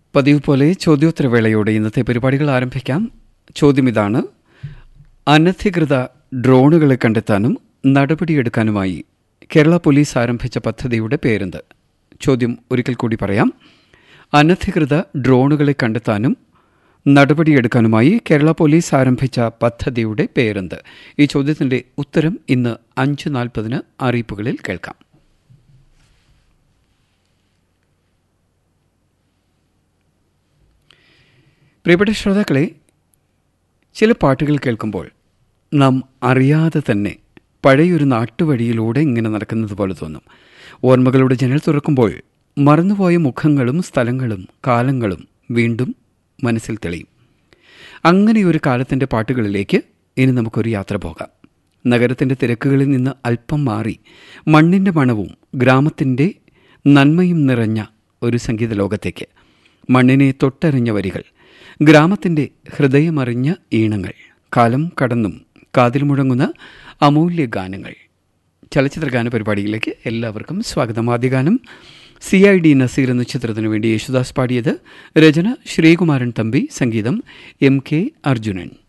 പതിവ് പോലെ ചോദ്യോത്തരവേളയോടെ ഇന്നത്തെ പരിപാടികൾ ആരംഭിക്കാം ചോദ്യം ഇതാണ് അനധികൃത ഡ്രോണുകളെ കണ്ടെത്താനും നടപടിയെടുക്കാനുമായി കേരള പോലീസ് ആരംഭിച്ച പദ്ധതിയുടെ പേരെന്ത് ചോദ്യം ഒരിക്കൽ കൂടി പറയാം അനധികൃത ഡ്രോണുകളെ കണ്ടെത്താനും നടപടിയെടുക്കാനുമായി കേരള പോലീസ് ആരംഭിച്ച പദ്ധതിയുടെ പേരെന്ത് ഈ ചോദ്യത്തിന്റെ ഉത്തരം ഇന്ന് അഞ്ച് നാൽപ്പതിന് അറിയിപ്പുകളിൽ കേൾക്കാം പ്രിയപ്പെട്ട ശ്രോതാക്കളെ ചില പാട്ടുകൾ കേൾക്കുമ്പോൾ നാം അറിയാതെ തന്നെ പഴയൊരു നാട്ടുവഴിയിലൂടെ ഇങ്ങനെ നടക്കുന്നത് പോലെ തോന്നും ഓർമ്മകളുടെ ജനൽ തുറക്കുമ്പോൾ മറന്നുപോയ മുഖങ്ങളും സ്ഥലങ്ങളും കാലങ്ങളും വീണ്ടും മനസ്സിൽ തെളിയും അങ്ങനെയൊരു കാലത്തിൻ്റെ പാട്ടുകളിലേക്ക് ഇനി നമുക്കൊരു യാത്ര പോകാം നഗരത്തിൻ്റെ തിരക്കുകളിൽ നിന്ന് അല്പം മാറി മണ്ണിൻ്റെ മണവും ഗ്രാമത്തിൻ്റെ നന്മയും നിറഞ്ഞ ഒരു സംഗീത ലോകത്തേക്ക് മണ്ണിനെ തൊട്ടറിഞ്ഞ വരികൾ ഗ്രാമത്തിൻ്റെ ഹൃദയമറിഞ്ഞ ഈണങ്ങൾ കാലം കടന്നും കാതിൽ മുഴങ്ങുന്ന അമൂല്യ ഗാനങ്ങൾ ചലച്ചിത്ര ഗാന പരിപാടിയിലേക്ക് എല്ലാവർക്കും സ്വാഗതം ആദ്യ ഗാനം സി ഐ ഡി നസീർ എന്ന ചിത്രത്തിനു വേണ്ടി യേശുദാസ് പാടിയത് രചന ശ്രീകുമാരൻ തമ്പി സംഗീതം എം കെ അർജുനൻ